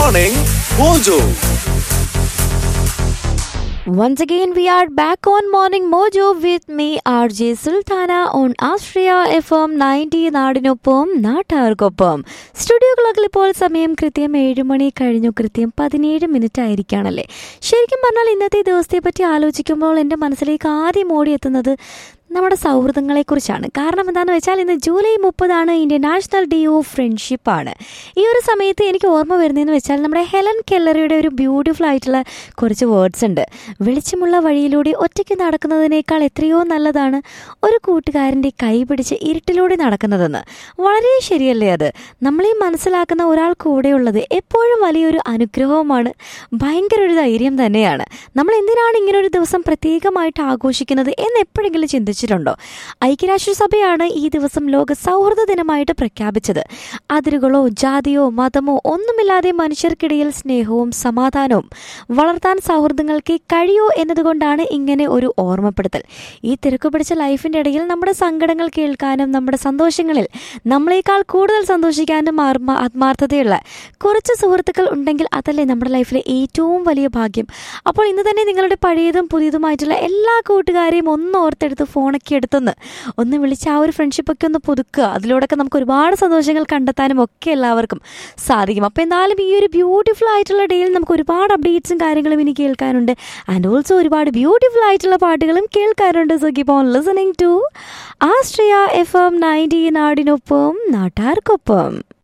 Morning Mojo. Once again, we are back on Morning Mojo with me, RJ Sultana, on Astria FM 90 നാടിനൊപ്പം നാട്ടാർക്കൊപ്പം studio ക്ലോക്കിൽ ഇപ്പോൾ സമയം കൃത്യം ഏഴ് മണി കഴിഞ്ഞു കൃത്യം പതിനേഴ് മിനിറ്റ് ആയിരിക്കുകയാണല്ലേ ശരിക്കും പറഞ്ഞാൽ ഇന്നത്തെ ദിവസത്തെ പറ്റി ആലോചിക്കുമ്പോൾ എൻ്റെ മനസ്സിലേക്ക് ആദ്യം ഓടിയെത്തുന്നത് നമ്മുടെ സൗഹൃദങ്ങളെക്കുറിച്ചാണ് കാരണം എന്താണെന്ന് വെച്ചാൽ ഇന്ന് ജൂലൈ മുപ്പതാണ് Indian national day of friendship ആണ് ഈ ഒരു സമയത്ത് എനിക്ക് ഓർമ്മ വരുന്നതെന്ന് വെച്ചാൽ നമ്മുടെ ഹെലൻ കെല്ലറിയുടെ ഒരു ബ്യൂട്ടിഫുൾ ആയിട്ടുള്ള കുറച്ച് വേർഡ്സ് ഉണ്ട് വെളിച്ചമുള്ള വഴിയിലൂടെ ഒറ്റയ്ക്ക് നടക്കുന്നതിനേക്കാൾ എത്രയോ നല്ലതാണ് ഒരു കൂട്ടുകാരൻ്റെ കൈ പിടിച്ച് ഇരുട്ടിലൂടെ നടക്കുന്നതെന്ന് വളരെ ശരിയല്ലേ അത് നമ്മളെ മനസ്സിലാക്കുന്ന ഒരാൾ കൂടെയുള്ളത് എപ്പോഴും വലിയൊരു അനുഗ്രഹവുമാണ് ഭയങ്കര ഒരു ധൈര്യം തന്നെയാണ് നമ്മൾ എന്തിനാണ് ഇങ്ങനെ ഒരു ദിവസം പ്രത്യേകമായിട്ട് ആഘോഷിക്കുന്നത് എന്ന് എപ്പോഴെങ്കിലും ചിന്തിച്ചിട്ടുണ്ടോ ഐക്യരാഷ്ട്രസഭയാണ് ഈ ദിവസം ലോക സൗഹൃദ ദിനമായിട്ട് പ്രഖ്യാപിച്ചത് അതിരുകളോ ജാതിയോ മതമോ ഒന്നുമില്ലാതെ മനുഷ്യർക്കിടയിൽ സ്നേഹവും സമാധാനവും വളർത്താൻ സൗഹൃദങ്ങൾക്ക് കഴിയൂ എന്നതുകൊണ്ടാണ് ഇങ്ങനെ ഒരു ഓർമ്മപ്പെടുത്തൽ ഈ തിരക്ക് പിടിച്ച ലൈഫിൻ്റെ ഇടയിൽ നമ്മുടെ സങ്കടങ്ങൾ കേൾക്കാനും നമ്മുടെ സന്തോഷങ്ങളിൽ നമ്മളെക്കാൾ കൂടുതൽ സന്തോഷിക്കാനും ആത്മ ആത്മാർത്ഥതയുള്ള കുറച്ച് സുഹൃത്തുക്കൾ ഉണ്ടെങ്കിൽ അതല്ലേ നമ്മുടെ ലൈഫിലെ ഏറ്റവും വലിയ ഭാഗ്യം അപ്പോൾ ഇന്ന് തന്നെ നിങ്ങളുടെ പഴയതും പുതിയതുമായിട്ടുള്ള എല്ലാ കൂട്ടുകാരെയും ഒന്ന് ഓർത്തെടുത്ത് ഫോണൊക്കെ എടുത്തൊന്ന് ഒന്ന് വിളിച്ച് ആ ഒരു ഫ്രണ്ട്ഷിപ്പൊക്കെ ഒന്ന് പുതുക്കുക അതിലൂടെയൊക്കെ നമുക്ക് ഒരുപാട് സന്തോഷങ്ങൾ കണ്ടെത്താനും ഒക്കെ എല്ലാവർക്കും സാധിക്കും അപ്പോൾ എന്തായാലും ഈ ഒരു ബ്യൂട്ടിഫുൾ ആയിട്ടുള്ള ഡേയിൽ നമുക്ക് ഒരുപാട് അപ്ഡേറ്റ്സും കാര്യങ്ങളും ഇനി കേൾക്കാനുണ്ട് ആൻഡ് ഓൾസോ ഒരുപാട് ബ്യൂട്ടിഫുൾ ആയിട്ടുള്ള പാട്ടുകളും കേൾക്കാനുണ്ട് so keep on listening to ആസ്ട്രിയ എഫ് എം നയൻറ്റി നാടിനൊപ്പം നാട്ടാർക്കൊപ്പം